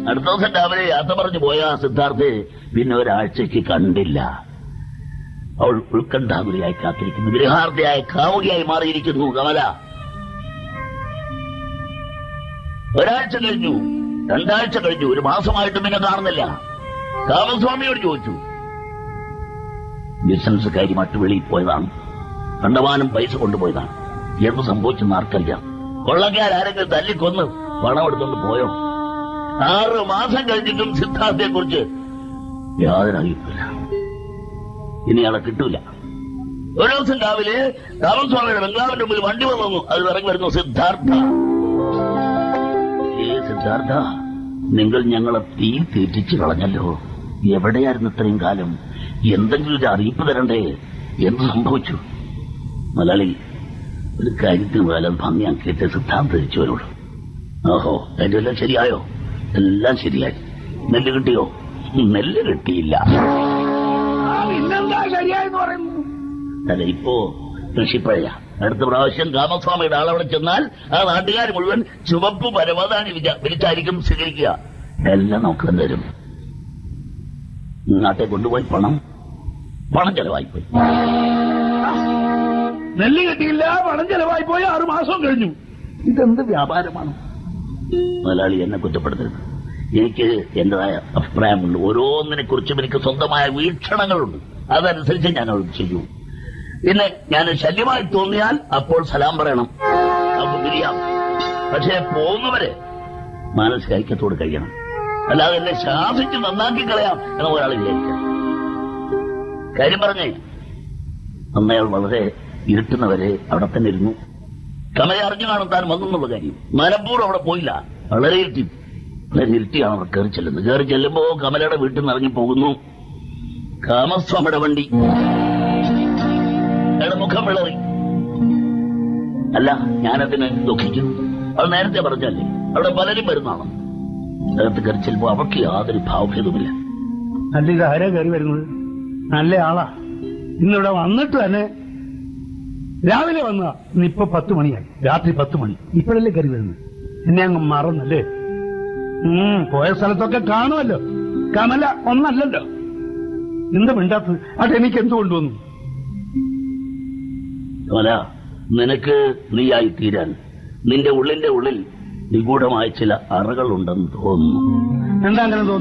അടുത്ത ദിവസം രാവിലെ യാത്ര പറഞ്ഞു പോയ ആ സിദ്ധാർത്ഥയെ പിന്നെ ഒരാഴ്ചയ്ക്ക് കണ്ടില്ല അവൾ ഉത്കണ്ഠാകുലയായി കാത്തിരിക്കുന്നു ഗൃഹാർത്ഥയായ കാമുകിയായി മാറിയിരിക്കുന്നു കമല ഒരാഴ്ച കഴിഞ്ഞു രണ്ടാഴ്ച കഴിഞ്ഞു ഒരു മാസമായിട്ടും പിന്നെ കാണുന്നില്ല കാമസ്വാമിയോട് ചോദിച്ചു ബിസിനസ് കാര്യമായിട്ട് വെളിയിൽ പോയതാണ് കണ്ടമാനം പൈസ കൊണ്ടുപോയതാണ് എന്ത് സംഭവിച്ചെന്ന് ആർക്കറിയാം കൊള്ളക്കാരെങ്കിലും തല്ലിക്കൊന്ന് പണം എടുത്തുകൊണ്ട് പോയോ ആറ് മാസം കഴിഞ്ഞിട്ടും സിദ്ധാർത്ഥയെ കുറിച്ച് യാതൊരു അറിയിപ്പില്ല ഇനി ആളെ കിട്ടൂല ഒരു ദിവസം രാവിലെ രാമസ്വാമിയുടെ ബംഗ്ലാവിന്റെ മുമ്പിൽ വണ്ടി വന്നു അത് ഇറങ്ങി വരുന്നു സിദ്ധാർത്ഥ ഏ സിദ്ധാർത്ഥ നിങ്ങൾ ഞങ്ങളെ തീ തീറ്റിച്ചു കളഞ്ഞല്ലോ എവിടെയായിരുന്നു ഇത്രയും കാലം എന്തെങ്കിലും ഒരു അറിയിപ്പ് തരണ്ടേ എന്ത് സംഭവിച്ചു മലയാളി ഒരു കാര്യത്തിന് പോയാൽ അത് ഭംഗിയാക്കിയിട്ട് സിദ്ധാന്തം തിരിച്ചു വരുള്ളൂ ഓഹോ അതിന്റെ എല്ലാം ശരിയായോ എല്ലാം ശരിയായി നെല്ല് കിട്ടിയോ നെല്ല് കിട്ടിയില്ല പിന്നെന്താ ശരിയായെന്ന് പറയുന്നു അല്ല ഇപ്പോ കൃഷിപ്പഴയ അടുത്ത പ്രാവശ്യം രാമസ്വാമിയുടെ ആളവിടെ ചെന്നാൽ ആ നാട്ടുകാർ മുഴുവൻ ചുവപ്പ് പരവതാനി വിചാ- വിളിച്ചായിരിക്കും സ്വീകരിക്കുക എല്ലാം നമുക്ക് തരും നാട്ടെ കൊണ്ടുപോയി പണം പണം ചെലവായിപ്പോയി നെല്ല് കിട്ടിയില്ല പണം ചെലവായി പോയി ആറു മാസം കഴിഞ്ഞു ഇതെന്ത് വ്യാപാരമാണ് മുതലാളി എന്നെ കുറ്റപ്പെടുത്തരുത് എനിക്ക് എന്റേതായ അഭിപ്രായമുണ്ട് ഓരോന്നിനെ കുറിച്ചും എനിക്ക് സ്വന്തമായ വീക്ഷണങ്ങളുണ്ട് അതനുസരിച്ച് ഞാൻ അത് ചെയ്യൂ പിന്നെ ഞാൻ ശല്യമായി തോന്നിയാൽ അപ്പോൾ സലാം പറയണം നമുക്ക് പിരിയാം പക്ഷേ പോകുന്നവരെ മാനസിക ഐക്യത്തോട് കഴിയണം അല്ലാതെ എന്നെ ശാസിച്ച് നന്നാക്കി കളയാം എന്ന് ഒരാൾ വിചാരിക്കാം കാര്യം പറഞ്ഞേ അന്ന് അയാൾ വളരെ ഇരുട്ടുന്നവരെ അവിടെ തന്നെ ഇരുന്നു കമല അറിഞ്ഞു കാണും താൻ വന്നെന്നുള്ള കാര്യം മനപ്പൂർവ്വം അവിടെ പോയില്ല വളരെ ഇരുട്ടി വളരെ ഇരുട്ടിയാണ് അവർ കയറി ചെല്ലുന്നത് കയറി ചെല്ലുമ്പോ കമലയുടെ വീട്ടിൽ നിന്ന് ഇറങ്ങി പോകുന്നു കാമസ്വാമിയുടെ വണ്ടി അയാളുടെ മുഖം വിളറി അല്ല ഞാനതിന് ദുഃഖിക്കുന്നു അത് നേരത്തെ പറഞ്ഞല്ലേ അവിടെ പലരും വരുന്നതാണ് അകത്ത് കയറി ചെല്ലുമ്പോ അവർക്ക് യാതൊരു ഭാവഭേദവുമില്ല നല്ല ഇത് ആരാ കയറി വരുന്നത് നല്ല ആളാ ഇന്നിവിടെ വന്നിട്ട് തന്നെ രാവിലെ വന്ന ഇന്നിപ്പൊ പത്ത് മണിയായി രാത്രി പത്ത് മണി ഇപ്പോഴല്ലേ കയറി വരുന്നത് എന്നെ അങ്ങ് മറന്നല്ലേ ഉം പോയ സ്ഥലത്തൊക്കെ കാണുമല്ലോ കമല ഒന്നല്ലല്ലോ എന്ത് മിണ്ടാത്തത് അത് എനിക്ക് എന്ത് കൊണ്ടുവന്നു കമല നിനക്ക് നീയായി തീരാൻ നിന്റെ ഉള്ളിന്റെ ഉള്ളിൽ നിഗൂഢമായ ചില അറകളുണ്ടെന്ന് തോന്നുന്നു എന്താ അങ്ങനെ തോന്നുന്നു